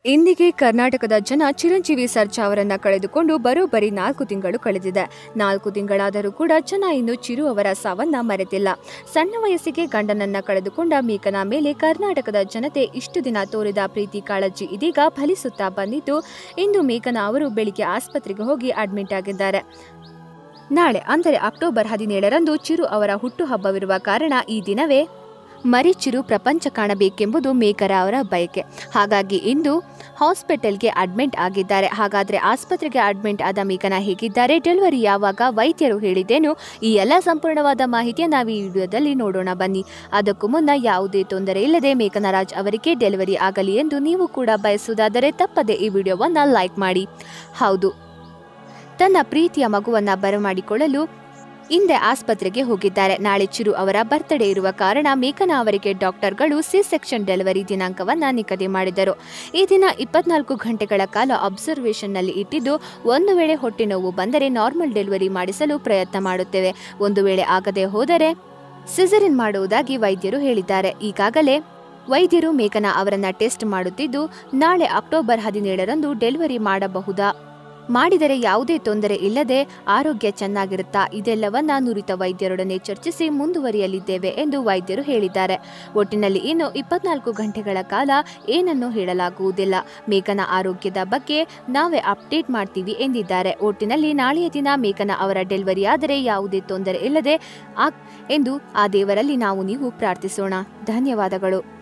ಇಂದಿಗೆ ಕರ್ನಾಟಕದ ಜನ ಚಿರಂಜೀವಿ ಸರ್ಜಾ ಅವರನ್ನ ಕಳೆದುಕೊಂಡು ಬರೋಬ್ಬರಿ ನಾಲ್ಕು ತಿಂಗಳು ಕಳೆದಿದೆ ನಾಲ್ಕು ತಿಂಗಳಾದರೂ ಕೂಡ ಜನ ಇನ್ನು ಚಿರು ಅವರ ಸಾವನ್ನ ಮರೆತಿಲ್ಲ ಸಣ್ಣ ವಯಸ್ಸಿಗೆ ಗಂಡನನ್ನ ಕಳೆದುಕೊಂಡ ಮೀಕನ ಮೇಲೆ ಕರ್ನಾಟಕದ ಜನತೆ ಇಷ್ಟು ದಿನ ತೋರಿದ ಪ್ರೀತಿ ಕಾಳಜಿ ಇದೀಗ ಫಲಿಸುತ್ತಾ ಬಂದಿದ್ದು ಇಂದು ಮೇಘನ ಅವರು ಬೆಳಿಗ್ಗೆ ಆಸ್ಪತ್ರೆಗೆ ಹೋಗಿ ಅಡ್ಮಿಟ್ ಆಗಿದ್ದಾರೆ ನಾಳೆ ಅಂದರೆ ಅಕ್ಟೋಬರ್ ಹದಿನೇಳರಂದು ಚಿರು ಅವರ ಹುಟ್ಟುಹಬ್ಬವಿರುವ ಕಾರಣ ಈ ದಿನವೇ ಮರಿ ಚಿರು ಪ್ರಪಂಚ ಕಾಣಬೇಕೆಂಬುದು ಮೇಕರ ಅವರ ಬಯಕೆ ಹಾಗಾಗಿ ಇಂದು ಹಾಸ್ಪಿಟಲ್ಗೆ ಅಡ್ಮಿಟ್ ಆಗಿದ್ದಾರೆ ಹಾಗಾದ್ರೆ ಆಸ್ಪತ್ರೆಗೆ ಅಡ್ಮಿಟ್ ಆದ ಮೇಘನ ಹೇಗಿದ್ದಾರೆ ಡೆಲಿವರಿ ಯಾವಾಗ ವೈದ್ಯರು ಹೇಳಿದ್ದೇನು ಈ ಎಲ್ಲ ಸಂಪೂರ್ಣವಾದ ಮಾಹಿತಿಯನ್ನು ನಾವು ಈ ವಿಡಿಯೋದಲ್ಲಿ ನೋಡೋಣ ಬನ್ನಿ ಅದಕ್ಕೂ ಮುನ್ನ ಯಾವುದೇ ತೊಂದರೆ ಇಲ್ಲದೆ ಮೇಘನ ರಾಜ್ ಅವರಿಗೆ ಡೆಲಿವರಿ ಆಗಲಿ ಎಂದು ನೀವು ಕೂಡ ಬಯಸುವುದಾದರೆ ತಪ್ಪದೆ ಈ ವಿಡಿಯೋವನ್ನು ಲೈಕ್ ಮಾಡಿ ಹೌದು ತನ್ನ ಪ್ರೀತಿಯ ಮಗುವನ್ನ ಬರಮಾಡಿಕೊಳ್ಳಲು ಹಿಂದೆ ಆಸ್ಪತ್ರೆಗೆ ಹೋಗಿದ್ದಾರೆ ನಾಳೆ ಚಿರು ಅವರ ಬರ್ತ್ಡೇ ಇರುವ ಕಾರಣ ಮೇಘನಾ ಅವರಿಗೆ ಡಾಕ್ಟರ್ಗಳು ಸಿ ಸೆಕ್ಷನ್ ಡೆಲಿವರಿ ದಿನಾಂಕವನ್ನ ನಿಗದಿ ಮಾಡಿದರು ಈ ದಿನ ಇಪ್ಪತ್ನಾಲ್ಕು ಗಂಟೆಗಳ ಕಾಲ ಅಬ್ಸರ್ವೇಷನ್ನಲ್ಲಿ ಇಟ್ಟಿದ್ದು ಒಂದು ವೇಳೆ ಹೊಟ್ಟೆ ನೋವು ಬಂದರೆ ನಾರ್ಮಲ್ ಡೆಲಿವರಿ ಮಾಡಿಸಲು ಪ್ರಯತ್ನ ಮಾಡುತ್ತೇವೆ ಒಂದು ವೇಳೆ ಆಗದೆ ಹೋದರೆ ಸಿಸರಿನ್ ಮಾಡುವುದಾಗಿ ವೈದ್ಯರು ಹೇಳಿದ್ದಾರೆ ಈಗಾಗಲೇ ವೈದ್ಯರು ಮೇಘನಾ ಅವರನ್ನ ಟೆಸ್ಟ್ ಮಾಡುತ್ತಿದ್ದು ನಾಳೆ ಅಕ್ಟೋಬರ್ ಹದಿನೇಳರಂದು ಡೆಲಿವರಿ ಮಾಡಬಹುದಾ ಮಾಡಿದರೆ ಯಾವುದೇ ತೊಂದರೆ ಇಲ್ಲದೆ ಆರೋಗ್ಯ ಚೆನ್ನಾಗಿರುತ್ತಾ ಇದೆಲ್ಲವನ್ನ ನುರಿತ ವೈದ್ಯರೊಡನೆ ಚರ್ಚಿಸಿ ಮುಂದುವರಿಯಲಿದ್ದೇವೆ ಎಂದು ವೈದ್ಯರು ಹೇಳಿದ್ದಾರೆ ಒಟ್ಟಿನಲ್ಲಿ ಇನ್ನು ಇಪ್ಪತ್ನಾಲ್ಕು ಗಂಟೆಗಳ ಕಾಲ ಏನನ್ನೂ ಹೇಳಲಾಗುವುದಿಲ್ಲ ಮೇಘನ ಆರೋಗ್ಯದ ಬಗ್ಗೆ ನಾವೇ ಅಪ್ಡೇಟ್ ಮಾಡ್ತೀವಿ ಎಂದಿದ್ದಾರೆ ಒಟ್ಟಿನಲ್ಲಿ ನಾಳೆಯ ದಿನ ಮೇಘನ ಅವರ ಡೆಲಿವರಿ ಆದರೆ ಯಾವುದೇ ತೊಂದರೆ ಇಲ್ಲದೆ ಆ ಎಂದು ಆ ದೇವರಲ್ಲಿ ನಾವು ನೀವು ಪ್ರಾರ್ಥಿಸೋಣ ಧನ್ಯವಾದಗಳು